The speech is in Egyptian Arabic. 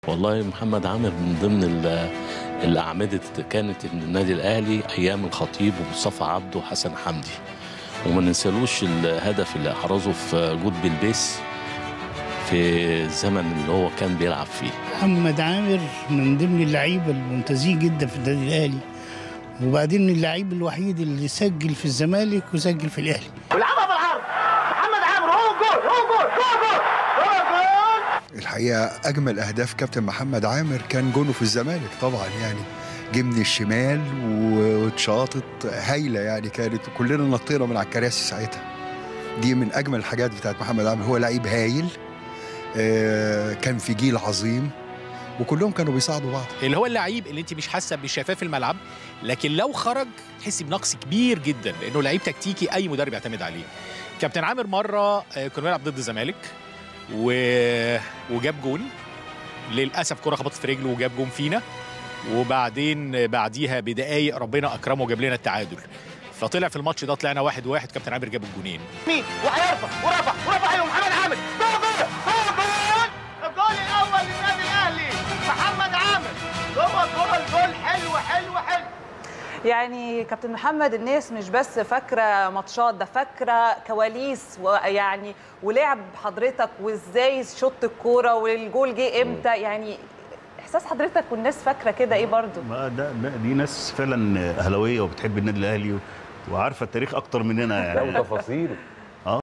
والله محمد عامر من ضمن ال- الأعمدة كانت النادي الأهلي أيام الخطيب ومصطفى عبده وحسن حمدي وما ننسالوش الهدف اللي أحرزه في جود بلبيس في الزمن اللي هو كان بيلعب فيه محمد عامر من ضمن اللعيبه الممتازين جدا في النادي الاهلي وبعدين اللعيب الوحيد اللي سجل في الزمالك وسجل في الاهلي ولعبها بالعرض محمد عامر هو جول هو جول جول جول هو جول الحقيقه اجمل اهداف كابتن محمد عامر كان جونه في الزمالك طبعا يعني جه من الشمال واتشاطت هايله يعني كانت كلنا نطينا من على الكراسي ساعتها دي من اجمل الحاجات بتاعت محمد عامر هو لعيب هايل آه، كان في جيل عظيم وكلهم كانوا بيساعدوا بعض اللي هو اللعيب اللي انت مش حاسه بالشفاف في الملعب لكن لو خرج تحسي بنقص كبير جدا لانه لعيب تكتيكي اي مدرب يعتمد عليه كابتن عامر مره آه، كنا بنلعب ضد الزمالك و... وجاب جون للاسف كره خبطت في رجله وجاب جون فينا وبعدين آه، بعديها بدقايق ربنا اكرمه وجاب لنا التعادل فطلع في الماتش ده طلعنا واحد واحد كابتن عامر جاب الجونين مين وهيرفع ورفع ورفع ايوه محمد عامر جول جول هو جول الجول الاول للنادي الاهلي محمد عامر جوه جول جول حلو حلو حلو يعني كابتن محمد الناس مش بس فاكره ماتشات ده فاكره كواليس ويعني ولعب حضرتك وازاي شط الكوره والجول جه امتى يعني احساس حضرتك والناس فاكره كده ايه برضو ما ده, ده دي ناس فعلا اهلاويه وبتحب النادي الاهلي وعارفه التاريخ اكتر مننا يعني لا وتفاصيله